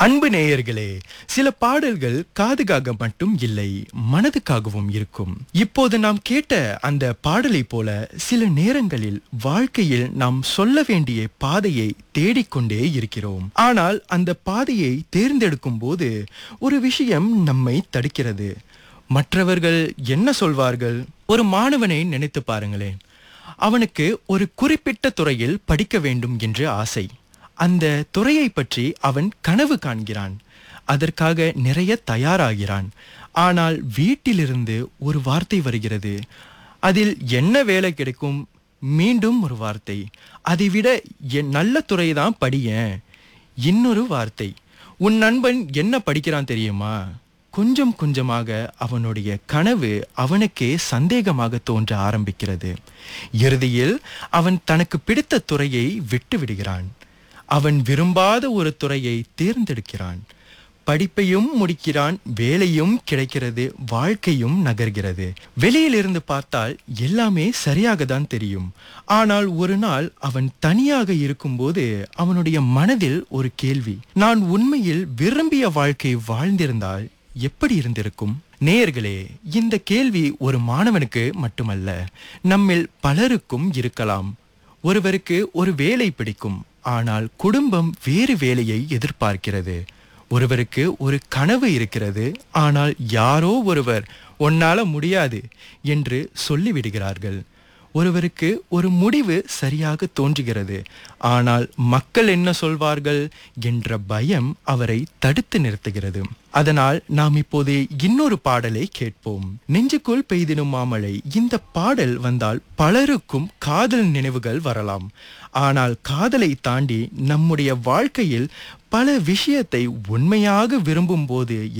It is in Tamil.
அன்பு நேயர்களே சில பாடல்கள் காதுகாக மட்டும் இல்லை மனதுக்காகவும் இருக்கும் இப்போது நாம் கேட்ட அந்த பாடலை போல சில நேரங்களில் வாழ்க்கையில் நாம் சொல்ல வேண்டிய பாதையை தேடிக்கொண்டே இருக்கிறோம் ஆனால் அந்த பாதையை தேர்ந்தெடுக்கும் போது ஒரு விஷயம் நம்மை தடுக்கிறது மற்றவர்கள் என்ன சொல்வார்கள் ஒரு மாணவனை நினைத்து பாருங்களேன் அவனுக்கு ஒரு குறிப்பிட்ட துறையில் படிக்க வேண்டும் என்று ஆசை அந்த துறையை பற்றி அவன் கனவு காண்கிறான் அதற்காக நிறைய தயாராகிறான் ஆனால் வீட்டிலிருந்து ஒரு வார்த்தை வருகிறது அதில் என்ன வேலை கிடைக்கும் மீண்டும் ஒரு வார்த்தை அதைவிட என் நல்ல துறை தான் படியேன் இன்னொரு வார்த்தை உன் நண்பன் என்ன படிக்கிறான் தெரியுமா கொஞ்சம் கொஞ்சமாக அவனுடைய கனவு அவனுக்கே சந்தேகமாக தோன்ற ஆரம்பிக்கிறது இறுதியில் அவன் தனக்கு பிடித்த துறையை விட்டு விடுகிறான் அவன் விரும்பாத ஒரு துறையை தேர்ந்தெடுக்கிறான் படிப்பையும் முடிக்கிறான் வேலையும் கிடைக்கிறது வாழ்க்கையும் நகர்கிறது வெளியிலிருந்து பார்த்தால் எல்லாமே சரியாக தான் தெரியும் ஆனால் ஒரு நாள் அவன் தனியாக இருக்கும்போது அவனுடைய மனதில் ஒரு கேள்வி நான் உண்மையில் விரும்பிய வாழ்க்கை வாழ்ந்திருந்தால் எப்படி இருந்திருக்கும் நேயர்களே இந்த கேள்வி ஒரு மாணவனுக்கு மட்டுமல்ல நம்மில் பலருக்கும் இருக்கலாம் ஒருவருக்கு ஒரு வேலை பிடிக்கும் ஆனால் குடும்பம் வேறு வேலையை எதிர்பார்க்கிறது ஒருவருக்கு ஒரு கனவு இருக்கிறது ஆனால் யாரோ ஒருவர் உன்னால முடியாது என்று சொல்லிவிடுகிறார்கள் ஒருவருக்கு ஒரு முடிவு சரியாக தோன்றுகிறது ஆனால் மக்கள் என்ன சொல்வார்கள் என்ற பயம் அவரை தடுத்து நிறுத்துகிறது அதனால் நாம் இப்போது இன்னொரு பாடலை கேட்போம் நெஞ்சுக்குள் பெய்திடும் மாமழை இந்த பாடல் வந்தால் பலருக்கும் காதல் நினைவுகள் வரலாம் ஆனால் காதலை தாண்டி நம்முடைய வாழ்க்கையில் பல விஷயத்தை உண்மையாக விரும்பும் போது